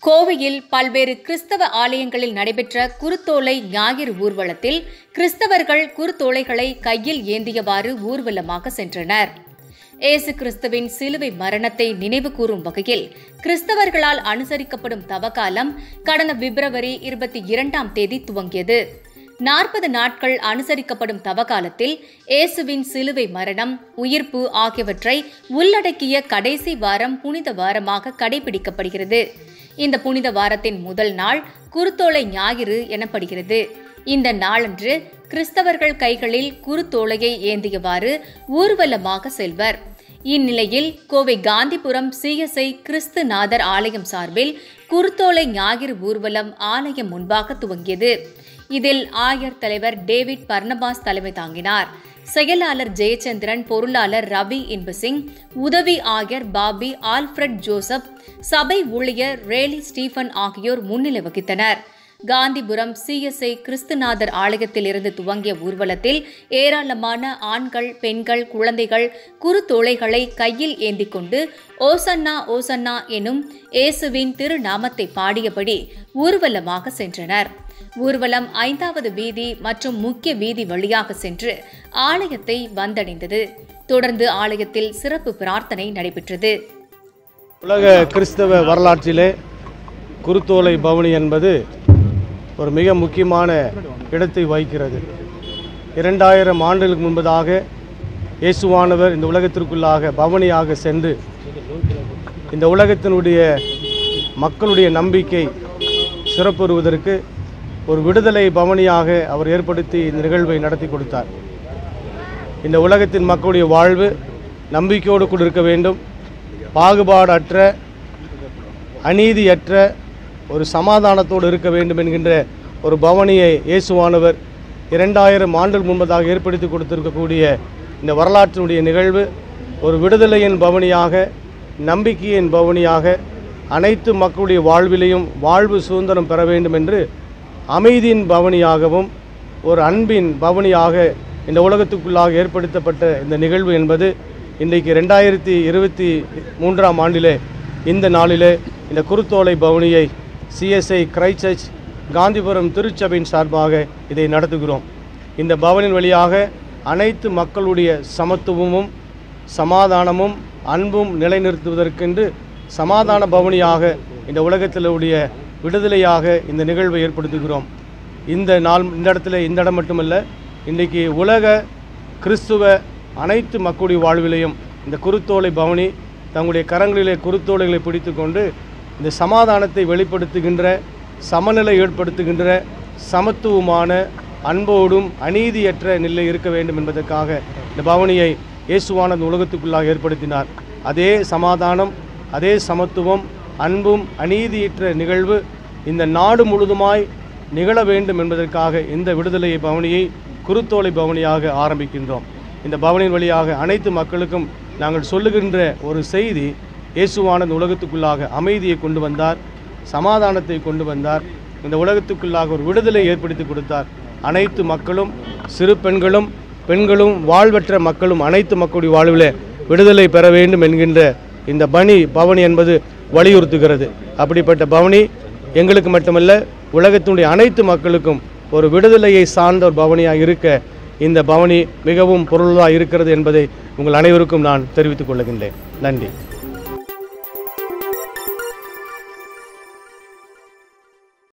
கோவையில் பல்வேறு கிறிஸ்தவ ஆலயங்களில் நடைபெற்ற குருத்தோலை ஞாயிறு ஊர்வலத்தில் கிறிஸ்தவர்கள் குருத்தோலைகளை கையில் ஏந்தியவாறு ஊர்வலமாக சென்றனர் இயேசு கிறிஸ்துவின் சிலுவை மரணத்தை நினைவு கூறும் வகையில் கிறிஸ்தவர்களால் அனுசரிக்கப்படும் தவகாலம் கடந்த பிப்ரவரி இருபத்தி இரண்டாம் தேதி துவங்கியது நாற்பது நாட்கள் அனுசரிக்கப்படும் தவகாலத்தில் இயேசுவின் சிலுவை மரணம் உயிர்ப்பு ஆகியவற்றை உள்ளடக்கிய கடைசி வாரம் புனித வாரமாக கடைபிடிக்கப்படுகிறது இந்த புனித வாரத்தின் முதல் நாள் குருத்தோலை ஞாயிறு எனப்படுகிறது இந்த நாளன்று கிறிஸ்தவர்கள் கைகளில் குருத்தோலையை ஏந்தியவாறு ஊர்வலமாக செல்வர் இந்நிலையில் கோவை காந்திபுரம் சிஎஸ்ஐ கிறிஸ்துநாதர் ஆலயம் சார்பில் குருத்தோலை ஞாயிறு ஊர்வலம் ஆலயம் முன்பாக துவங்கியது இதில் ஆயர் தலைவர் டேவிட் பர்னபாஸ் தலைமை தாங்கினார் செயலாளர் ஜெயச்சந்திரன் பொருளாளர் ரவி இன்பசிங் உதவி ஆயர் பாபி ஆல்ஃபிரட் ஜோசப் சபை ஊழியர் ரேலி ஸ்டீஃபன் ஆகியோர் முன்னிலை வகித்தனர் காந்திபுரம் சிஎஸ்ஐ கிறிஸ்துநாதர் ஆலயத்தில் இருந்து துவங்கிய ஊர்வலத்தில் ஏராளமான ஆண்கள் பெண்கள் குழந்தைகள் குறுத்தோலைகளை கையில் ஏந்திக் கொண்டு ஓசன்னா ஓசன்னா எனும் இயேசுவின் திருநாமத்தை பாடியபடி ஊர்வலமாக சென்றனர் ஊர்வலம் ஐந்தாவது வீதி மற்றும் முக்கிய வீதி வழியாக சென்று ஆலயத்தை வந்தடைந்தது தொடர்ந்து ஆலயத்தில் சிறப்பு பிரார்த்தனை நடைபெற்றது உலக கிறிஸ்தவ வரலாற்றிலே குருத்தோலை பவனி என்பது ஒரு மிக முக்கியமான இடத்தை வகிக்கிறது இரண்டாயிரம் ஆண்டுகளுக்கு முன்பதாக இயேசுவானவர் இந்த உலகத்திற்குள்ளாக பவனியாக சென்று இந்த உலகத்தினுடைய மக்களுடைய நம்பிக்கை சிறப்புறுவதற்கு ஒரு விடுதலை பவனியாக அவர் ஏற்படுத்தி இந்த நிகழ்வை நடத்தி கொடுத்தார் இந்த உலகத்தின் மக்களுடைய வாழ்வு நம்பிக்கையோடு கூட இருக்க வேண்டும் பாகுபாடற்ற அநீதியற்ற ஒரு சமாதானத்தோடு இருக்க வேண்டும் என்கின்ற ஒரு பவனியை இயேசுவானவர் இரண்டாயிரம் ஆண்டுகள் முன்பதாக ஏற்படுத்தி கொடுத்திருக்கக்கூடிய இந்த வரலாற்றினுடைய நிகழ்வு ஒரு விடுதலையின் பவனியாக நம்பிக்கையின் பவனியாக அனைத்து மக்களுடைய வாழ்விலையும் வாழ்வு சுதந்திரம் பெற வேண்டும் என்று அமைதியின் பவனியாகவும் ஒரு அன்பின் பவனியாக இந்த உலகத்துக்குள்ளாக ஏற்படுத்தப்பட்ட இந்த நிகழ்வு என்பது இன்றைக்கு ரெண்டாயிரத்தி இருபத்தி மூன்றாம் ஆண்டிலே இந்த நாளிலே இந்த குருத்தோலை பவனியை சிஎஸ்ஐ கிரைச்சர்ச் காந்திபுரம் திருச்சபையின் சார்பாக இதை நடத்துகிறோம் இந்த பவனின் வழியாக அனைத்து மக்களுடைய சமத்துவமும் சமாதானமும் அன்பும் நிலைநிறுத்துவதற்கென்று சமாதான பவனியாக இந்த உலகத்தில் உடைய விடுதலையாக இந்த நிகழ்வை ஏற்படுத்துகிறோம் இந்த நாள் இந்த இடத்துல இந்த இடம் மட்டுமல்ல இன்றைக்கி உலக கிறிஸ்துவ அனைத்து மக்களுடைய வாழ்விலையும் இந்த குருத்தோலை பவனி தங்களுடைய கரங்களிலே குருத்தோலைகளை பிடித்துக்கொண்டு இந்த சமாதானத்தை வெளிப்படுத்துகின்ற சமநிலை ஏற்படுத்துகின்ற சமத்துவமான அன்போடும் அநீதியற்ற நிலை இருக்க வேண்டும் என்பதற்காக இந்த பவனியை இயேசுவான இந்த உலகத்துக்குள்ளாக ஏற்படுத்தினார் அதே சமாதானம் அதே சமத்துவம் அன்பும் அநீதியற்ற நிகழ்வு இந்த நாடு முழுதுமாய் நிகழ வேண்டும் என்பதற்காக இந்த விடுதலை பவனியை குருத்தோலை பவனியாக ஆரம்பிக்கின்றோம் இந்த பவனின் வழியாக அனைத்து மக்களுக்கும் நாங்கள் சொல்லுகின்ற ஒரு செய்தி இயேசுவான இந்த உலகத்துக்குள்ளாக அமைதியை கொண்டு வந்தார் சமாதானத்தை கொண்டு வந்தார் இந்த உலகத்துக்குள்ளாக ஒரு விடுதலை ஏற்படுத்தி கொடுத்தார் அனைத்து மக்களும் சிறு பெண்களும் பெண்களும் வாழ்வற்ற மக்களும் அனைத்து மக்களுடைய வாழ்வில் விடுதலை பெற வேண்டும் என்கின்ற இந்த பணி பவனி என்பது வலியுறுத்துகிறது அப்படிப்பட்ட பவனி எங்களுக்கு மட்டுமல்ல உலகத்தினுடைய அனைத்து மக்களுக்கும் ஒரு விடுதலையை சார்ந்த ஒரு பவனியாக இருக்க இந்த பவனி மிகவும் பொருளாக இருக்கிறது என்பதை உங்கள் அனைவருக்கும் நான் தெரிவித்துக் கொள்கின்றேன் நன்றி